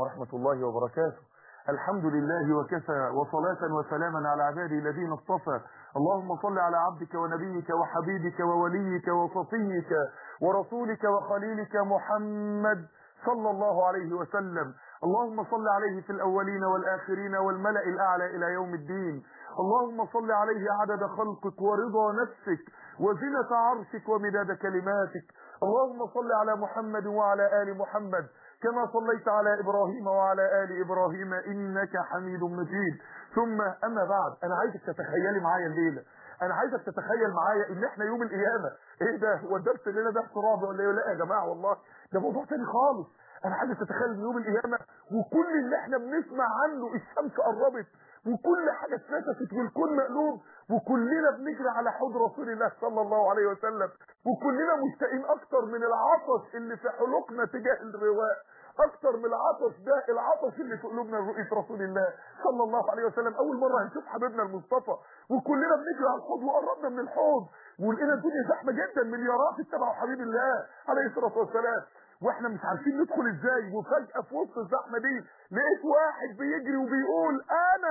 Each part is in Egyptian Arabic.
ورحمة الله وبركاته الحمد لله وكفى وصلاة وسلاما على عباده الذين اصطفى اللهم صل على عبدك ونبيك وحبيبك ووليك وصفيك ورسولك وخليلك محمد صلى الله عليه وسلم اللهم صل عليه في الأولين والآخرين والملأ الأعلى إلى يوم الدين اللهم صل عليه عدد خلقك ورضا نفسك وزنة عرشك ومداد كلماتك اللهم صل على محمد وعلى آل محمد كما صليت على إبراهيم وعلى آل إبراهيم إنك حميد مجيد ثم أما بعد أنا عايزك تتخيلي معايا الليلة أنا عايزك تتخيل معايا إن إحنا يوم القيامة إيه ده هو الدرس الليلة ده رابع ولا إيه لا يا جماعة والله ده موضوع تاني خالص أنا عايزك تتخيل إن يوم القيامة وكل اللي إحنا بنسمع عنه الشمس قربت وكل حاجة اتنفست والكون مقلوب وكلنا بنجري على حوض رسول الله صلى الله عليه وسلم وكلنا مشتاقين اكتر من العطش اللي في حلقنا تجاه الرواء اكتر من العطش ده العطش اللي في قلوبنا لرؤيه رسول الله صلى الله عليه وسلم اول مره هنشوف حبيبنا المصطفى وكلنا بنجري على الحوض وقربنا من الحوض ولقينا الدنيا زحمه جدا مليارات اتبعوا حبيب الله عليه الصلاه والسلام واحنا مش عارفين ندخل ازاي وفجاه في وسط الزحمه دي لقيت واحد بيجري وبيقول انا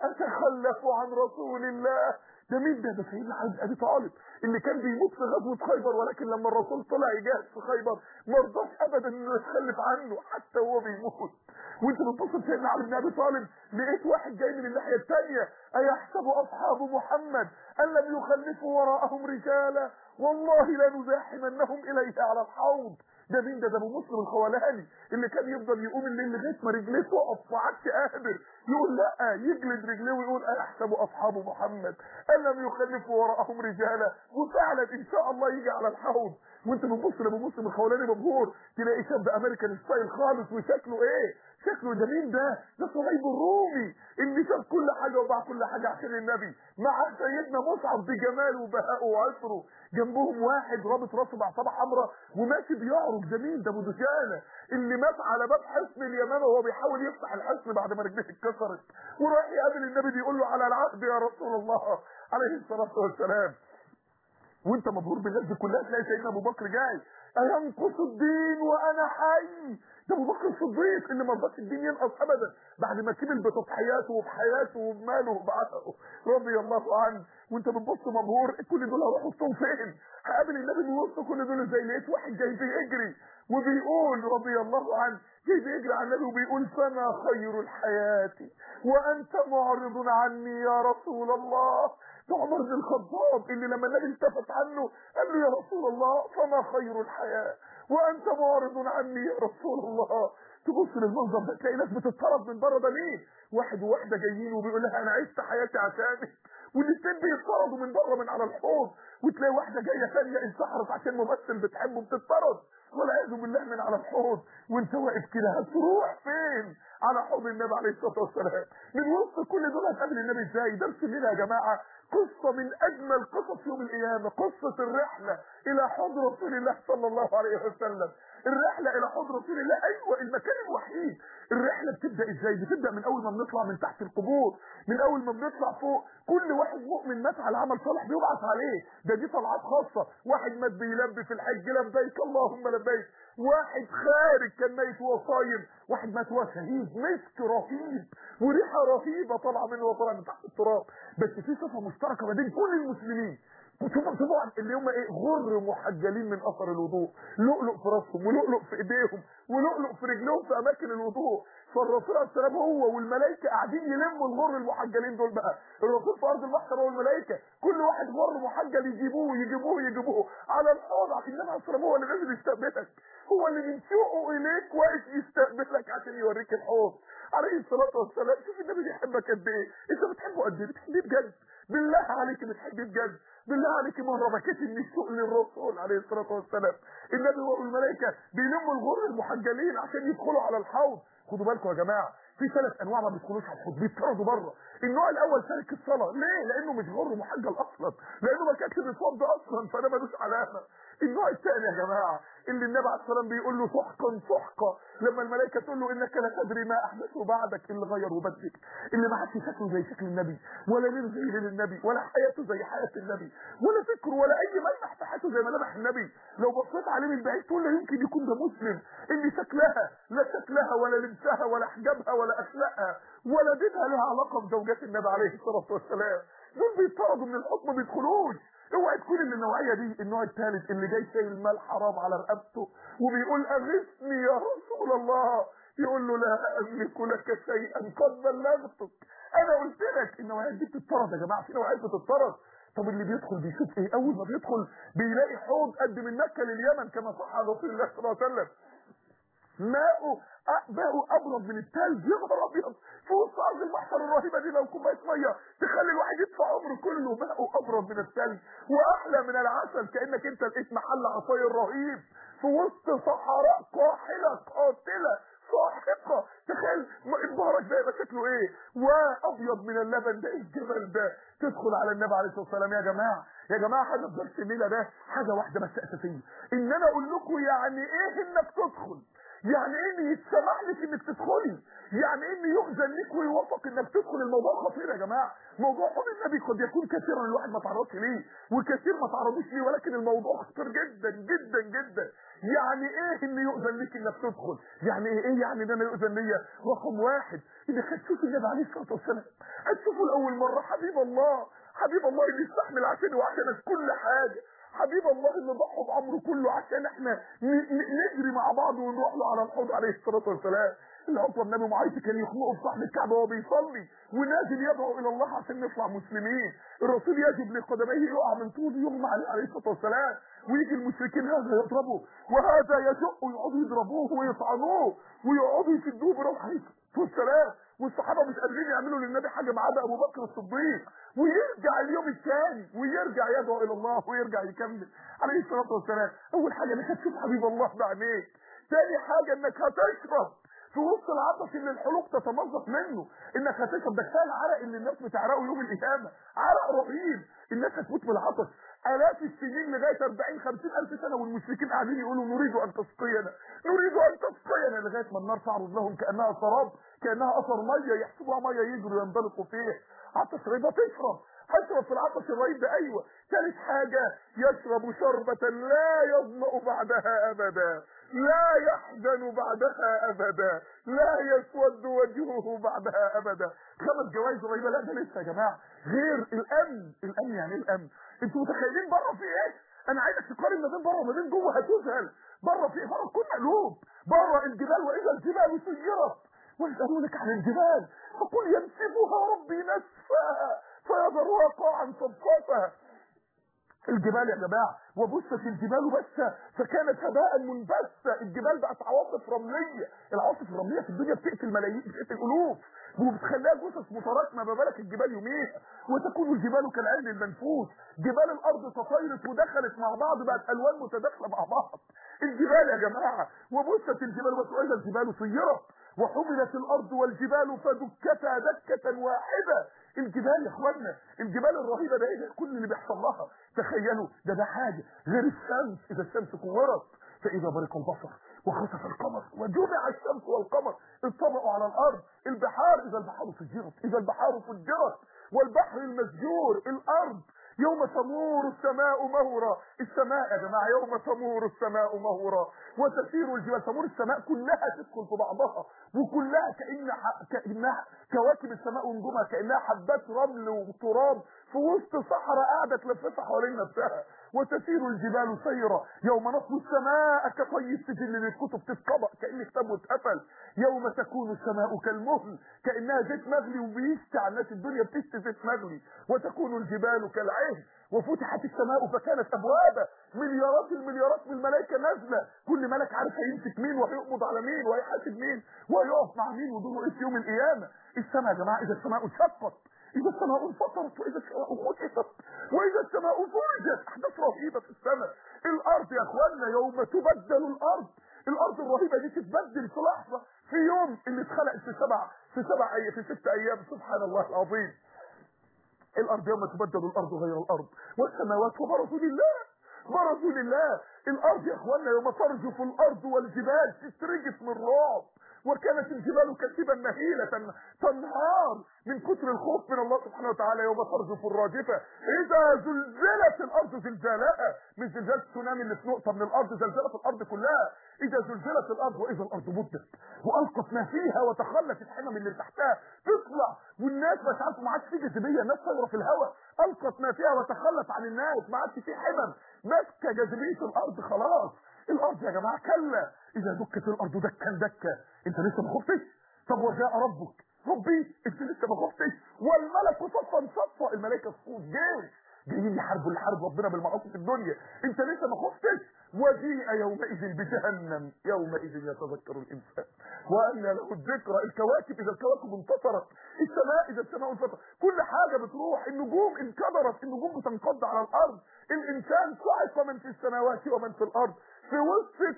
اتخلف عن رسول الله ده مين ده ده سيدنا علي بن ابي طالب اللي كان بيموت في غزوه خيبر ولكن لما الرسول طلع يجاهد في خيبر ما رضاش ابدا انه يتخلف عنه حتى وهو بيموت وانت بتبص سيدنا علي بن ابي طالب لقيت واحد جاي من الناحيه الثانيه ايحسب اصحاب محمد ان لم يخلفوا وراءهم رجالا والله لنزاحمنهم اليه على الحوض ده مين ده ده ابو مسلم الخولاني اللي كان يفضل يقوم الليل لغايه ما رجليه تقف ما عادش قادر يقول لا يجلد رجليه ويقول ايحسب اصحاب محمد ان لم يخلفوا وراءهم رجالا وفعلا ان شاء الله يجي على الحوض وانت بتبص لابو مسلم الخولاني مبهور تلاقي شاب امريكان ستايل خالص وشكله ايه شكله ده مين ده ده صهيب الرومي اللي شاف كل حاجه وباع كل حاجه عشان النبي مع سيدنا مصعب بجماله وبهائه وعطره جنبهم واحد رابط راسه بعصابه حمراء وماشي بيعرج ده مين ده ابو دجانه اللي مات على باب حصن اليمامه وهو بيحاول يفتح الحصن بعد ما رجليه اتكسرت وراح يقابل النبي بيقول له على العهد يا رسول الله عليه الصلاه والسلام وانت مبهور بالناس دي كلها تلاقي سيدنا ابو بكر جاي اينقص الدين وانا حي ده ابو بكر الصديق اللي ما رضاش الدين ينقص ابدا بعد ما كمل بتضحياته وبحياته وبماله وبعثه رضي الله عنه وانت بتبص مبهور كل دول هروح وسطهم فين هقابل النبي من وسط كل دول ازاي لقيت واحد جاي بيجري وبيقول رضي الله عنه جاي بيجري على النبي وبيقول فما خير الحياة وانت معرض عني يا رسول الله ده عمر بن الخطاب اللي لما النبي التفت عنه قال له يا رسول الله فما خير الحياة وانت معرض عني يا رسول الله تبص للمنظر ده تلاقي ناس بتتطرد من بره ده ليه واحد وواحده جايين وبيقول لها انا عشت حياتي عشانك والاثنين بيتطردوا من بره من على الحوض وتلاقي واحده جايه ثانيه انسحرت عشان ممثل بتحبه بتتطرد والعياذ بالله من على الحوض وانت واقف كده هتروح فين على حوض النبي عليه الصلاه والسلام من وسط كل دول هتقابل النبي ازاي درس لنا يا جماعه قصه من اجمل قصص يوم القيامه قصه الرحله الى حوض رسول الله صلى الله عليه وسلم الرحله الى حوض رسول الله ايوه المكان الوحيد الرحله بتبدا ازاي بتبدا من اول ما بنطلع من تحت القبور من اول ما بنطلع فوق كل واحد مؤمن مات على عمل صالح بيبعث عليه ده دي طلعات خاصه واحد مات بيلبي في الحج لبيك اللهم لبيك واحد خارج كان ميت وهو صايم واحد مات وهو شهيد مسك رهيب وريحه رهيبه طالعه منه وهو طالع من تحت التراب بس في صفه مشتركه ما بين كل المسلمين شوفوا شوفوا اللي هم ايه غر محجلين من اثر الوضوء لؤلؤ في راسهم ولؤلؤ في ايديهم ولؤلؤ في رجلهم في اماكن الوضوء فالرسول عليه السلام هو والملائكه قاعدين يلموا الغر المحجلين دول بقى الرسول في ارض المحشر هو والملائكه كل واحد غر محجل يجيبوه يجيبوه يجيبوه على الحوض عشان النبي عليه السلام هو اللي نازل يستقبلك هو اللي من شوقه اليك واقف يستقبلك عشان يوريك الحوض عليه الصلاه والسلام شوف النبي بيحبك قد ايه انت بتحبه قد ايه بتحبيه بجد بالله عليك بتحبيه بجد بالله عليك ما ربكت من السوق للرسول عليه الصلاه والسلام النبي والملائكه بيلموا الغر المحجلين عشان يدخلوا على الحوض خدوا بالكم يا جماعه في ثلاث انواع ما بيدخلوش على الحوض بيتطردوا بره النوع الاول تارك الصلاه ليه لانه مش غر محجل اصلا لانه ما كانش بيتوضى اصلا فده ملوش علامه النوع الثاني يا جماعه اللي النبي عليه الصلاه والسلام بيقول له سحقا سحقا لما الملائكه تقول له انك لا تدري ما احدثه بعدك اللي غير وبدلك اللي ما عادش شكله زي شكل النبي ولا ليل زي ليل النبي ولا حياته زي حياه النبي ولا فكره ولا اي ملمح في حياه بتاعته زي ملامح النبي لو بصيت عليه من بعيد تقول لا يمكن يكون ده مسلم ان شكلها لا شكلها ولا لبسها ولا حجابها ولا اخلاقها ولا دينها لها علاقه بزوجات النبي عليه الصلاه والسلام دول بيطردوا من الحكم ما بيدخلوش اوعى تكون من النوعيه دي النوع الثالث اللي جاي شايل مال حرام على رقبته وبيقول اغثني يا رسول الله يقول له لا املك لك شيئا قد بلغتك انا قلت لك النوعيات دي بتطرد يا جماعه في نوعيات بتطرد طب اللي بيدخل بيشوف ايه اول ما بيدخل بيلاقي حوض قد من مكه لليمن كما صح عن رسول الله صلى الله عليه وسلم ماءه ماءه ابرد من الثلج يا نهار ابيض في وسط ارض المحشر الرهيبه دي لو كوبايه ميه تخلي الواحد يدفع عمره كله ماءه ابرد من الثلج واحلى من العسل كانك انت لقيت محل عصاير رهيب في وسط صحراء قاحله قاتله ساحقه تخيل البهرج ده يبقى شكله ايه وابيض من اللبن ده الجبل ده تدخل على النبي عليه الصلاه والسلام يا جماعه يا جماعه حاجه في درس الليله ده حاجه واحده بس اساسيه ان انا اقول لكم يعني ايه انك تدخل يعني ايه ان يتسمح لك انك تدخلي يعني ايه ان يؤذن لك ويوافق انك تدخل الموضوع خطير يا جماعه موضوع حب النبي قد يكون كثيرا الواحد ما تعرضش ليه وكثير ما تعرضوش ليه ولكن الموضوع خطير جدا جدا جدا يعني ايه ان يؤذن لك انك تدخل يعني ايه ايه يعني ان انا يؤذن ليا رقم واحد انك هتشوف النبي عليه الصلاه والسلام هتشوفه لاول مره حبيب الله حبيب الله اللي يستحمل عشاني وعشانك كل حاجه حبيب الله اللي ضحى بعمره كله عشان احنا نجري مع بعض ونروح له على الحوض عليه الصلاه والسلام اللي اصلا النبي معايشه كان يخنقه في صحن الكعبه وهو بيصلي ونازل يدعو الى الله عشان نطلع مسلمين الرسول يجب لقدميه يقع من طول يغمى عليه عليه الصلاه والسلام ويجي المشركين هذا يضربه وهذا يشق ويقعدوا يضربوه ويطعنوه ويقعدوا يشدوه بروح عليه الصلاه والسلام والصحابه مش قادرين يعملوا للنبي حاجه ما عدا ابو بكر الصديق ويرجع اليوم الثاني ويرجع يدعو الى الله ويرجع يكمل عليه الصلاه والسلام اول حاجه انك هتشوف حبيب الله بعينيك ثاني حاجه انك هتشرب في وسط العطش اللي الحلوق تتمزق منه انك هتشرب ده كفايه العرق اللي الناس بتعرقه يوم القيامه عرق رهيب الناس هتموت من العطش الاف السنين لغايه 40 50 الف سنه والمشركين قاعدين يقولوا نريد ان تسقينا نريد ان تسقينا لغايه ما النار تعرض لهم كانها سراب كانها اثر ميه يحسبوها ميه يجروا ينطلقوا فيه عطش رهيب تشرب هشرب في العطش الرهيب ده ايوه ثالث حاجه يشرب شربه لا يظمأ بعدها ابدا لا يحزن بعدها ابدا لا يسود وجهه بعدها ابدا خمس جوائز رهيبه لا ده لسه يا جماعه غير الامن الامن يعني ايه الامن انتوا متخيلين بره في ايه انا عايزك تقارن ما بين بره وما بين جوه هتذهل بره في بره كل قلوب بره الجبال واذا الجبال سيرت ويسالونك عن الجبال فقل ينسفها ربي نسفا فيذرها قاعا صفصافا الجبال يا جماعه وبست الجبال بسة فكانت هباء منبثة الجبال بقت عواصف رملية العواصف الرملية في الدنيا بتقتل ملايين بتقتل الالوف وبتخليها جثث متراكمة ما بالك الجبال يوميها وتكون الجبال كالعين المنفوس جبال الارض تطايرت ودخلت مع بعض بقت الوان متداخله مع بعض الجبال يا جماعه وبست الجبال وسئل الجبال سيرت وحملت الارض والجبال فدكتا دكه واحده الجبال يا اخوانا الجبال الرهيبه ده ايه كل اللي بيحصل لها تخيلوا ده ده حاجه غير الشمس اذا الشمس كورت فاذا برق البصر وخسف القمر وجمع الشمس والقمر اطبقوا على الارض البحار اذا البحار فجرت اذا البحار فجرت والبحر المسجور الارض يوم تمور السماء مهرا السماء يا جماعه يوم تمور السماء مهرا وتسير الجبال تمور السماء كلها تدخل في بعضها وكلها كأن كانها كواكب السماء ونجومها كانها حبات رمل وتراب في وسط صحراء قاعده تلففها حوالين نفسها وتسير الجبال سيرا يوم نطوي السماء كطي السجل للكتب تتطبق كان كتابه اتقفل يوم تكون السماء كالمهل كانها زيت مغلي وبيشتع الناس الدنيا بتشتي زيت مغلي وتكون الجبال كالعهن وفتحت السماء فكانت ابوابا مليارات المليارات من الملائكه نازله كل ملك عارف هيمسك مين وهيقبض على مين وهيحاسب مين وهيقف مع مين ودول ايه في يوم القيامه السماء يا جماعه اذا السماء انشقت إذا السماء انفطرت وإذا السماء فتحت وإذا السماء فرجت أحداث رهيبة في السماء الأرض يا أخوانا يوم تبدل الأرض الأرض الرهيبة دي تتبدل في لحظة في يوم اللي اتخلقت في سبع في سبع أي في ست أيام سبحان الله العظيم الأرض يوم تبدل الأرض غير الأرض والسماوات وبرزوا لله برزوا لله الأرض يا أخوانا يوم ترجف الأرض والجبال تترجف من رعب وكانت الجبال كثيبا مهيلة تنهار من كتر الخوف من الله سبحانه وتعالى يوم ترجف الراجفة إذا زلزلت الأرض زلزالها مش زلزال السونامي اللي في نقطة من الأرض زلزلت الأرض كلها إذا زلزلت الأرض وإذا الأرض مدت وألقت ما فيها وتخلت الحمم اللي تحتها تطلع والناس مش عارفه ما عادش في جاذبية الناس طايرة في الهواء ألقت ما فيها وتخلت عن الناس ما عادش في حمم ماسكة جاذبية الأرض خلاص الأرض يا جماعة كلا إذا دكت الأرض دكا دكا أنت لسه ما خفتش طب وجاء ربك ربي انت لسه ما خفتش والملك صفا صفا الملائكه صفوف جيش جايين يحاربوا الحرب ربنا بالمعاصي في الدنيا انت لسه ما خفتش وجيء يومئذ بجهنم يومئذ يتذكر الانسان وان له الذكرى الكواكب اذا الكواكب انتصرت السماء اذا السماء انتصرت كل حاجه بتروح النجوم انكدرت النجوم بتنقض على الارض الانسان صعق من في السماوات ومن في الارض في وسط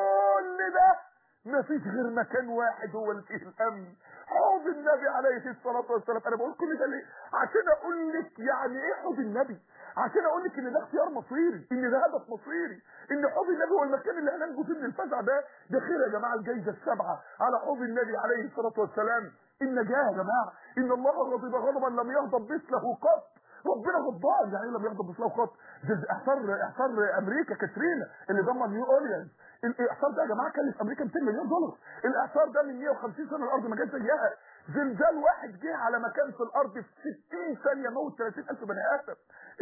كل ده ما فيش غير مكان واحد هو اللي فيه الامن حوض النبي عليه الصلاه والسلام انا بقول كل ده ليه عشان اقول لك يعني ايه حوض النبي عشان اقول لك ان ده اختيار مصيري ان ده هدف مصيري ان حوض النبي هو المكان اللي هننجو فيه من الفزع ده ده خير يا جماعه الجايزه السبعه على حوض النبي عليه الصلاه والسلام النجاه يا جماعه ان الله غضب غضبا لم يغضب مثله قط ربنا غضبان يعني لم يغضب مثله قط ده احصار احصار امريكا كاترينا اللي دمر نيو اورليانز الاعصار ده يا جماعه كلف امريكا 200 مليون دولار الاعصار ده من 150 سنه الارض ما جاش زيها زلزال واحد جه على مكان في الارض في 60 ثانيه موت 30000 بني ادم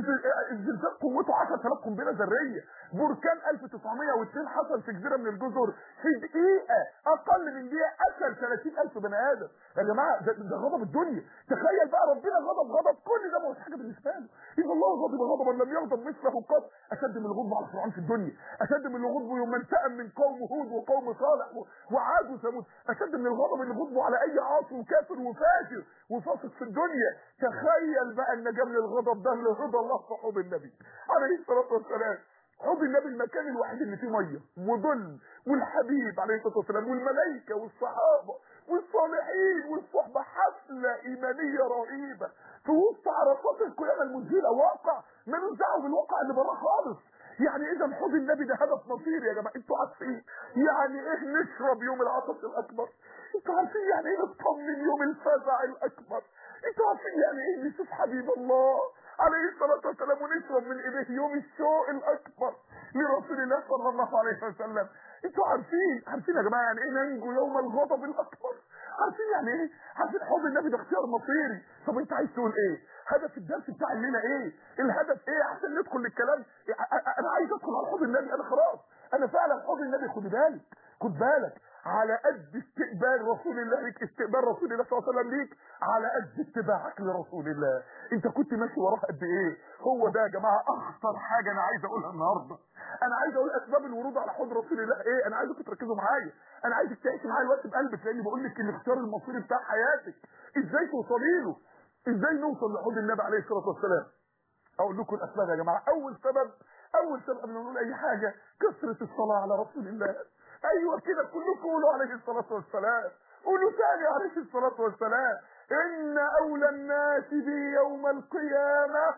الزلزال قوته 10000 قنبله ذريه بركان 1902 حصل في جزيره من الجزر في دقيقه اقل من دقيقه قتل 30000 بني ادم يا جماعه ده, ده غضب الدنيا تخيل بقى ربنا غضب غضب كل ده مش حاجه بالنسبه له اذا الله غضب غضبا لم يغضب مثله قط اشد من الغضب على فرعون في الدنيا اشد من الغضب يوم انتقم من قوم هود وقوم صالح وعاد وثمود اشد من الغضب اللي غضبه على اي عاصي وكافر وفاجر وفاسق في الدنيا تخيل بقى ان جمل الغضب ده لرضا الله في حوض النبي عليه الصلاه والسلام حوض النبي المكان الوحيد اللي فيه ميه وظل والحبيب عليه الصلاه والسلام والملائكه والصحابه والصالحين والصحبه حفله ايمانيه رهيبه في وسط عرفات القيامه المذهله واقع ملوش دعوه بالواقع اللي براه خالص يعني اذا حوض النبي ده هدف مصيري يا جماعه انتوا عارفين يعني ايه نشرب يوم العطش الاكبر انتوا عارفين يعني ايه نطمن يوم الفزع الاكبر انتوا عارفين يعني ايه نشوف حبيب الله عليه الصلاة والسلام ونشرب من ايديه يوم الشوق الاكبر لرسول الله صلى الله عليه وسلم انتوا عارفين عارفين يا جماعه يعني ايه ننجو يوم الغضب الاكبر عارفين يعني ايه عارفين حب النبي ده اختيار مصيري طب انت عايز تقول ايه هدف الدرس بتاع الليله ايه الهدف ايه عشان ندخل للكلام انا عايز ادخل على حب النبي انا خلاص انا فعلا حب النبي خد بالك خد بالك على قد استقبال رسول الله ليك استقبال رسول الله صلى الله عليه وسلم ليك على قد اتباعك لرسول الله انت كنت ماشي وراه قد ايه هو ده يا جماعه اخطر حاجه انا عايز اقولها النهارده انا عايز اقول اسباب الورود على حوض رسول الله ايه انا عايزكم تركزوا معايا انا عايزك تعيش معايا الوقت بقلبك لاني بقول لك الاختيار المصيري بتاع حياتك ازاي توصلي له ازاي نوصل لحوض النبي عليه الصلاه والسلام اقول لكم الاسباب يا جماعه اول سبب اول سبب قبل ما نقول اي حاجه كثره الصلاه على رسول الله ايوه كده كلكم قولوا عليه الصلاه والسلام قولوا تاني عليه الصلاه والسلام ان اولى الناس بي يوم القيامه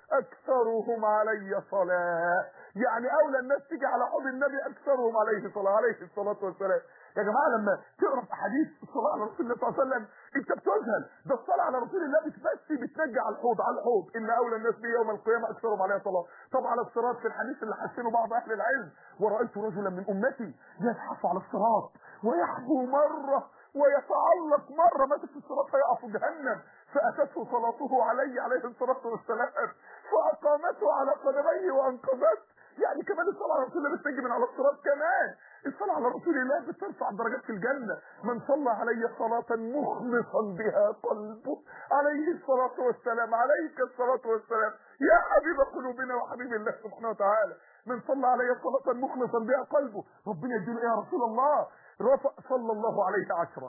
اكثرهم علي صلاه يعني اولى الناس تيجي على حوض النبي اكثرهم عليه صلاه عليه الصلاه والسلام يا جماعه لما تقرا في احاديث الصلاه على رسول الله صلى الله عليه وسلم انت بتذهل ده الصلاه على رسول الله مش بس بتنجي على الحوض على الحوض ان اولى الناس بي يوم القيامه اكثرهم عليه صلاه طب على الصراط في الحديث اللي حسنه بعض اهل العلم ورايت رجلا من امتي يزحف على الصراط ويحبو مره ويتعلق مرة ماسك في الصراط فيقع في جهنم فأتته صلاته عليه عليه الصلاة والسلام فأقامته على قدميه وأنقذته يعني كمان الصلاة على رسول الله بتنجي من على الصراط كمان الصلاة على رسول الله بترفع درجات في الجنة من صلى علي صلاة مخلصا بها قلبه عليه الصلاة والسلام عليك الصلاة والسلام يا حبيب قلوبنا وحبيب الله سبحانه وتعالى من صلى علي صلاة مخلصا بها قلبه ربنا يديله ايه يا رسول الله رفع صلى الله عليه عشرة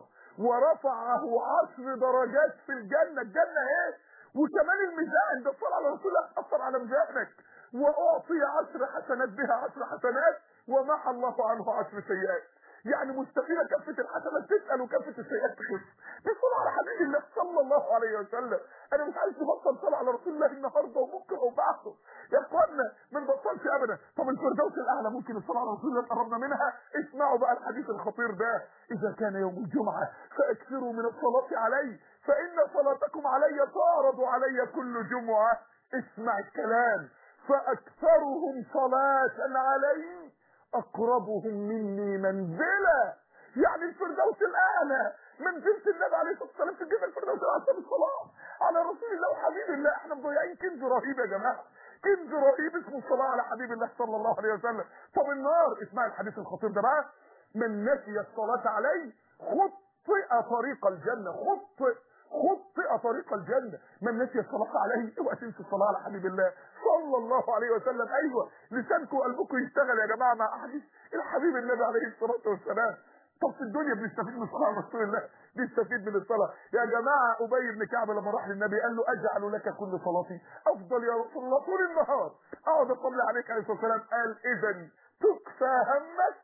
ورفعه عشر درجات في الجنة الجنة ايه وكمان الميزان ده الصلاة على رسول الله تأثر على ميزانك وأعطي عشر حسنات بها عشر حسنات ومحى الله عنه عشر سيئات يعني مستفيده كفه الحسنات تسال وكفه السيئات تخف دي صلاه على حبيب الله صلى الله عليه وسلم انا مش عايز نبطل صلاه على رسول الله النهارده وبكره وبعده يا اخوانا ما نبطلش ابدا طب الفردوس الاعلى ممكن الصلاه على رسول الله قربنا منها اسمعوا بقى الحديث الخطير ده اذا كان يوم الجمعه فاكثروا من الصلاه علي فان صلاتكم علي تعرض علي كل جمعه اسمع الكلام فاكثرهم صلاه علي اقربهم مني منزله يعني الفردوس الاعلى منزله النبي عليه الصلاه والسلام في الجنه الفردوس الاعلى بالصلاه على رسول الله وحبيب الله احنا مضيعين كنز رهيب يا جماعه كنز رهيب اسمه الصلاه على حبيب الله صلى الله عليه وسلم طب النار اسمع الحديث الخطير ده بقى من نسي الصلاه عليه خطئ طريق الجنه خطئ خطئ طريق الجنة من نسي الصلاة عليه اوعى تنسوا الصلاة على حبيب الله صلى الله عليه وسلم ايوه لسانكم وقلبكم يشتغل يا جماعة مع احاديث الحبيب النبي عليه الصلاة والسلام طب في الدنيا بنستفيد من الصلاة على رسول الله بنستفيد من الصلاة يا جماعة أبي بن كعب لما راح للنبي قال له أجعل لك كل صلاتي أفضل يا رسول الله طول النهار أقعد أصلي عليك عليه الصلاة والسلام قال إذا تكفى همك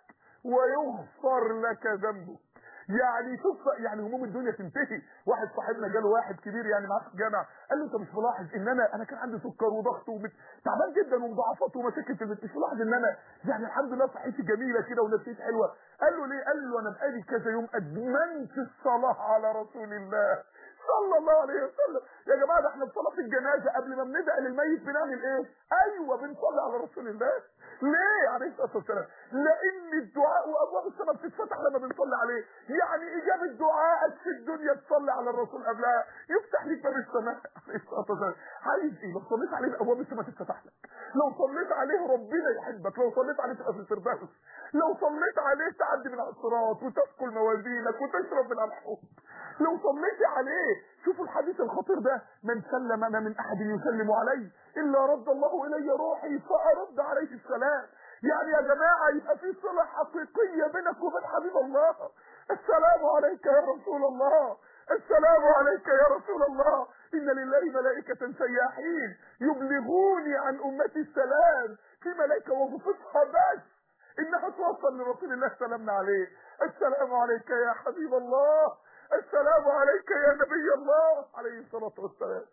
ويغفر لك ذنبك يعني شوف يعني هموم الدنيا تنتهي واحد صاحبنا جاله واحد كبير يعني معاه في الجامعه قال له انت مش ملاحظ ان انا انا كان عندي سكر وضغط ومت... تعبان جدا ومضاعفات ومشاكل في البيت مش ملاحظ ان انا يعني الحمد لله صحتي جميله كده ونفسيتي حلوه قال له ليه قال له انا بقالي كذا يوم ادمنت الصلاه على رسول الله صلى الله عليه وسلم يا جماعه ده احنا في صلاه الجنازه قبل ما بندعي للميت بنعمل ايه ايوه بنصلي على رسول الله ليه عليه الصلاه والسلام لان الدعاء وابواب السماء بتتفتح لما بنصلي عليه يعني اجابه دعائك في الدنيا تصلي على الرسول قبلها يفتح لك باب السماء عليه الصلاه والسلام عايز ايه لو صليت عليه ابواب السماء تتفتح لك لو صليت عليه ربنا يحبك لو صليت عليه تبقى في الفردوس لو صليت عليه تعدي من على الصراط وتثقل موازينك وتشرب من الحوض لو صليت عليه شوفوا الحديث الخطير ده من سلم انا من احد يسلم علي الا رد الله الي روحي فارد عليه السلام يعني يا جماعه يبقى في صله حقيقيه بينك وبين حبيب الله السلام عليك يا رسول الله السلام عليك يا رسول الله ان لله ملائكه سياحين يبلغوني عن امتي السلام في ملائكه وظيفتها بس انها توصل لرسول الله سلامنا عليه السلام عليك يا حبيب الله السلام عليك يا نبي الله عليه الصلاة والسلام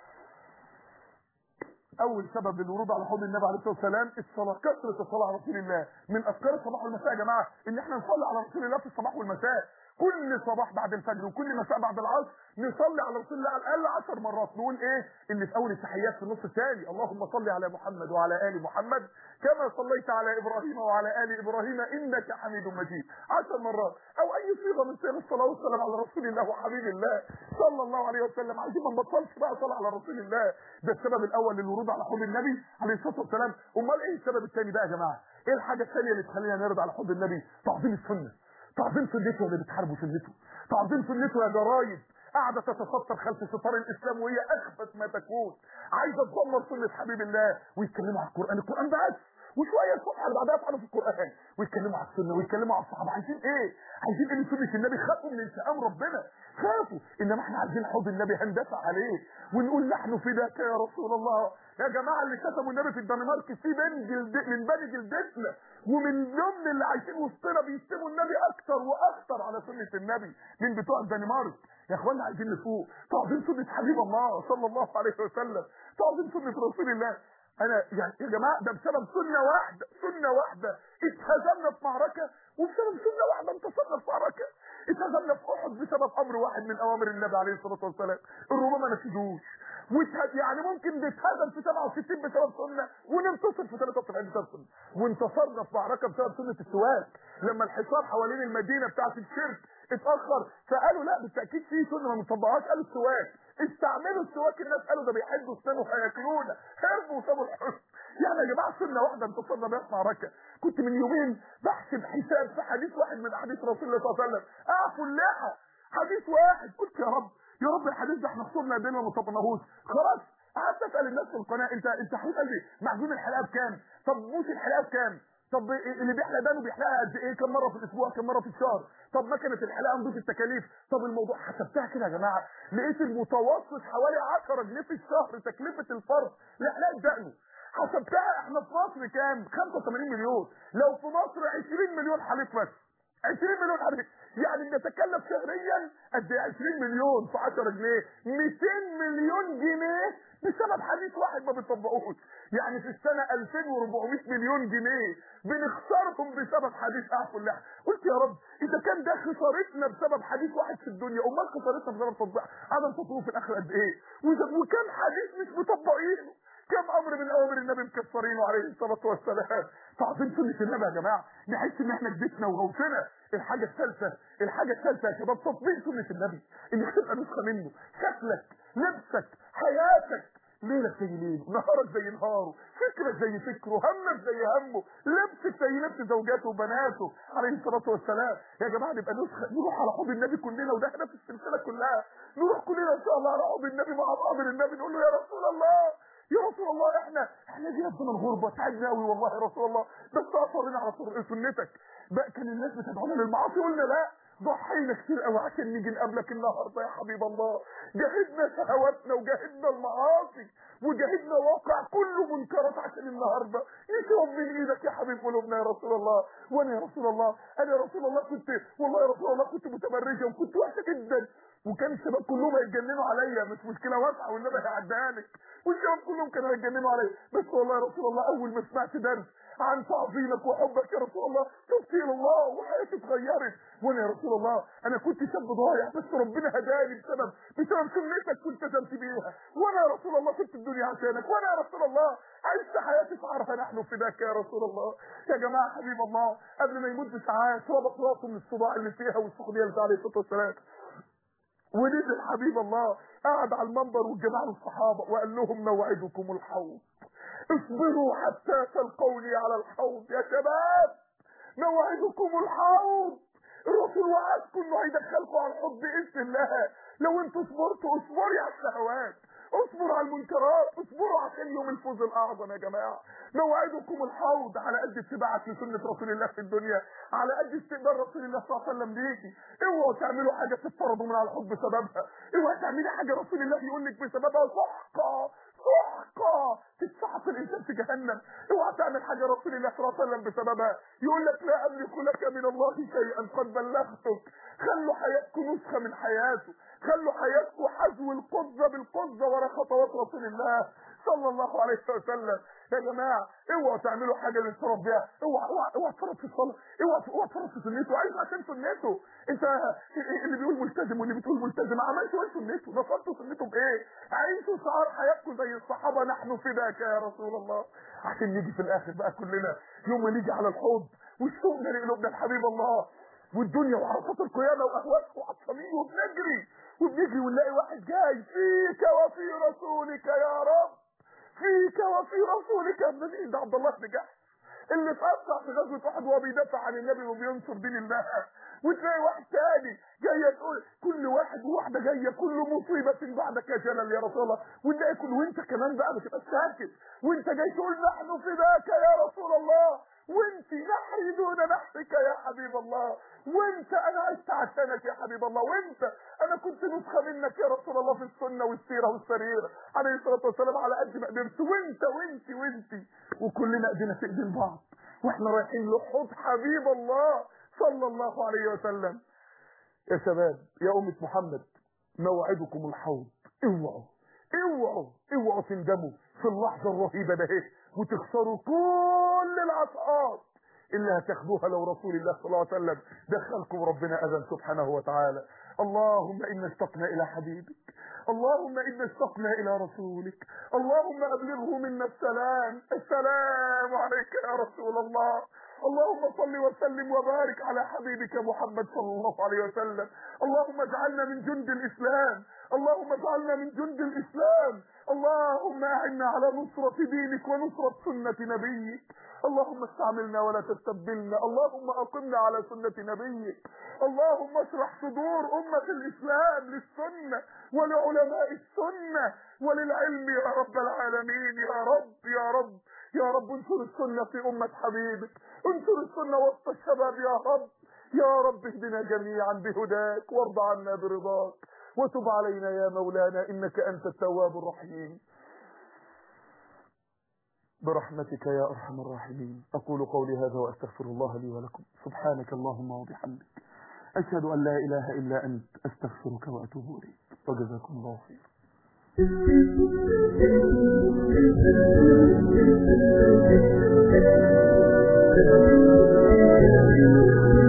اول سبب للورود على حوض النبي عليه الصلاه والسلام الصلاه كثره الصلاه على رسول الله من اذكار الصباح والمساء يا جماعه ان احنا نصلي على رسول الله في الصباح والمساء كل صباح بعد الفجر وكل مساء بعد العصر نصلي على رسول الله على الاقل 10 مرات نقول ايه اللي في اول التحيات في النص الثاني اللهم صل على محمد وعلى ال محمد كما صليت على ابراهيم وعلى ال ابراهيم انك حميد مجيد 10 مرات او اي صيغه من صيغ الصلاه والسلام على رسول الله وحبيب الله صلى الله عليه وسلم عايزين ما نبطلش بقى صلاه على رسول الله ده السبب الاول للورود على حوض النبي عليه الصلاه والسلام امال ايه السبب الثاني بقى يا جماعه ايه الحاجه الثانيه اللي تخلينا نرد على حوض النبي تعظيم السنه تعظيم سنته اللي بتحاربوا سنته تعظيم سنته يا جرايد قاعدة تتستر خلف ستار الإسلام وهي أخبث ما تكون عايزة تدمر سنة حبيب الله ويتكلموا على القرآن القرآن بس وشوية الصفحة اللي بعدها يفعلوا في القرآن ويتكلموا على السنة ويتكلموا على الصحابة عايزين إيه؟ عايزين إيه من سنة النبي خافوا من انتقام ربنا خافوا إنما إحنا عايزين حوض النبي هندفع عليه ونقول نحن فداك يا رسول الله يا جماعة اللي شتموا النبي في الدنمارك في بين جلد من بني جلدتنا ومن ضمن اللي عايشين وسطنا بيشتموا النبي أكتر وأكتر على سنة النبي من بتوع الدنمارك يا اخوانا عايزين نفوق تعظيم سنة حبيب الله صلى الله عليه وسلم تعظيم سنة رسول الله انا يعني يا جماعه ده بسبب سنه واحده سنه واحده اتهزمنا في معركه وبسبب سنه واحده انتصرنا في معركه اتهزمنا في احد بسبب امر واحد من اوامر النبي عليه الصلاه والسلام الرومان ما نفذوش يعني ممكن نتهزم في 67 بسبب سنه وننتصر في 73 بسبب سنه وانتصرنا في معركه بسبب سنه السواك لما الحصار حوالين المدينه بتاعه الشرك اتاخر فقالوا لا بالتاكيد في سنه ما بنطبقهاش قالوا السواك استعملوا السواك الناس قالوا ده بيحبوا اسنانه هياكلونا هربوا وسابوا الحصن يعني يا جماعه سنه واحده انتصرنا بيها في معركه كنت من يومين بحسب حساب في حديث واحد من احاديث رسول الله صلى الله عليه وسلم اعفوا اللحى حديث واحد قلت يا رب يا رب الحديث ده احنا خسرنا ايدينا وما طبقناهوش خلاص قعدت اسال الناس في القناه انت انت حبيب قلبي معجون الحلاقه بكام؟ طب موس الحلاقه بكام؟ طب اللي بيحلق دانه بيحلقها قد ايه كم مره في الاسبوع كم مره في الشهر طب مكنه الحلاقه نضيف التكاليف طب الموضوع حسبتها كده يا جماعه لقيت المتوسط حوالي 10 جنيه في الشهر تكلفه الفرد لحلاقه دقنه حسبتها احنا في مصر كام 85 مليون لو في مصر 20 مليون حليق بس 20 مليون حديث يعني بنتكلف شهريا قد ايه 20 مليون في 10 جنيه 200 مليون جنيه بسبب حديث واحد ما بيطبقوش يعني في السنه 2400 مليون جنيه بنخسرهم بسبب حديث اعفوا اللحى قلت يا رب اذا كان ده خسارتنا بسبب حديث واحد في الدنيا امال خسارتنا بسبب تطبيق عدم تطبيقه في الاخره قد ايه وإذا- وكم حديث مش مطبقينه كم امر من اوامر النبي مكسرينه عليه الصلاه والسلام تعظيم سنه النبي يا جماعه نحس ان احنا كبتنا وغوصنا الحاجه الثالثه الحاجه الثالثه يا شباب تطبيق سنه النبي انك تبقى نسخه منه شكلك لبسك حياتك ليلك زي ليله نهارك زي نهاره فكرك زي فكره همك زي همه لبسك زي لبس زوجاته وبناته عليه الصلاه والسلام يا جماعه نبقى نسخه نروح على حوض النبي كلنا وده هدف السلسله كلها نروح كلنا ان شاء الله على حوض النبي مع حاضر النبي نقول له يا رسول الله يا رسول الله احنا احنا جينا من الغربه تعبنا قوي والله يا رسول الله بس اصرنا على سر- سنتك بقى كان الناس بتدعونا للمعاصي قلنا لا ضحينا كتير قوي عشان نيجي نقابلك النهارده يا حبيب الله جاهدنا شهواتنا وجاهدنا المعاصي وجاهدنا واقع كله منكرات عشان النهارده يشرب من ايدك يا حبيب قلوبنا يا رسول الله وانا يا رسول الله انا يا رسول الله كنت والله يا رسول الله كنت متبرجه وكنت وحشه جدا وكان الشباب كلهم هيتجننوا عليا مش مشكله واسعه والنبي هيعديها لك والشباب كلهم كانوا هيتجننوا عليا بس والله يا رسول الله اول ما سمعت درس عن تعظيمك وحبك يا رسول الله تبت الى الله وحياتي اتغيرت وانا يا رسول الله انا كنت شاب ضايع بس ربنا هداني بسبب بسبب سنتك كنت التزمت بيها وانا يا رسول الله كنت الدنيا عشانك وانا يا رسول الله عشت حياتي فعرفها نحن فداك يا رسول الله يا جماعه حبيب الله قبل ما يموت بساعات ربط راسه من الصداع اللي فيها والسخونيه اللي فيها عليه الصلاه والسلام ونزل حبيب الله قعد على المنبر والجماعه والصحابه وقال لهم موعدكم الحوض اصبروا حتى تلقوني على الحوض يا شباب موعدكم الحوض الرسول وعدكم انه هيدخلكم على الحوض باذن الله لو انتوا صبرتوا اصبري على الشهوات اصبروا على المنكرات اصبروا عشان يوم الفوز الاعظم يا جماعه موعدكم الحوض على قد اتباعك لسنه رسول الله في الدنيا على قد استقبال رسول الله صلى الله عليه وسلم ليكي اوعوا تعملوا حاجه تتطردوا من على الحوض بسببها اوعوا تعملي حاجه رسول الله يقول لك بسببها سحقه سحقه تتسحق الانسان في جهنم اوعى تعمل حاجه رسول الله صلى الله عليه وسلم بسببها يقول لك لا املك لك من الله شيئا قد بلغتك خلوا حياتكم نسخه من حياته خلوا حياتكم حذو القزه بالقزه ورا خطوات رسول الله صلى الله عليه وسلم يا جماعه اوعوا تعملوا حاجه للشرف بيها اوعى اوعى اوعى تفرط في الصلاه اوعى اوعى تفرط في سنته عايز عشان سنته انت اللي بيقول ملتزم واللي بتقول ملتزم عملتوا ايه سنته نصرتوا سنته بايه عيشوا شعار حياتكم زي الصحابه نحن فداك يا رسول الله عشان نيجي في الاخر بقى كلنا يوم ما نيجي على الحوض وشوقنا لقلوبنا الحبيب الله والدنيا وعرفات القيامه واهوالها وعطشانين وبنجري وبنجري ونلاقي واحد جاي فيك وفي رسولك يا رب فيك وفي رسولك يا ابن ده عبد الله بن جحش اللي اتقطع في غزوه احد وهو بيدافع عن النبي وبينصر دين الله وتلاقي واحد تاني جايه تقول كل واحد وواحده جايه كل مصيبه بعدك يا جلال يا رسول الله ونلاقي كل وانت كمان بقى ما تبقاش ساكت وانت جاي تقول نحن فداك يا رسول الله وانت نحري دون نحرك يا حبيب الله وانت انا عشت عشانك يا حبيب الله وانت انا كنت نسخه منك يا رسول الله في السنه والسيره والسريره عليه الصلاه والسلام على قد ما قدرت وانت وانت وانت وكلنا ايدينا في ايدين بعض واحنا رايحين لحوض حبيب الله صلى الله عليه وسلم يا شباب يا أمة محمد موعدكم الحوض اوعوا اوعوا اوعوا تندموا في اللحظة الرهيبة ده إيه؟ وتخسروا كل العطاءات اللي هتاخدوها لو رسول الله صلى الله عليه وسلم دخلكم ربنا أذن سبحانه وتعالى اللهم إنا اشتقنا إلى حبيبك اللهم إنا اشتقنا إلى رسولك اللهم أبلغه منا السلام السلام عليك يا رسول الله اللهم صل وسلم وبارك على حبيبك محمد صلى الله عليه وسلم اللهم اجعلنا من جند الإسلام اللهم اجعلنا من جند الإسلام اللهم أعنا على نصرة دينك ونصرة سنة نبيك اللهم استعملنا ولا تستبدلنا اللهم أقمنا على سنة نبيك اللهم اشرح صدور أمة الإسلام للسنة ولعلماء السنة وللعلم يا رب العالمين يا رب يا رب يا رب انصر السنة في أمة حبيبك انصر السنة وسط الشباب يا رب يا رب اهدنا جميعا بهداك وارض عنا برضاك وتب علينا يا مولانا إنك أنت التواب الرحيم برحمتك يا أرحم الراحمين أقول قولي هذا وأستغفر الله لي ولكم سبحانك اللهم وبحمدك أشهد أن لا إله إلا أنت أستغفرك وأتوب إليك وجزاكم الله خيرا Thank you.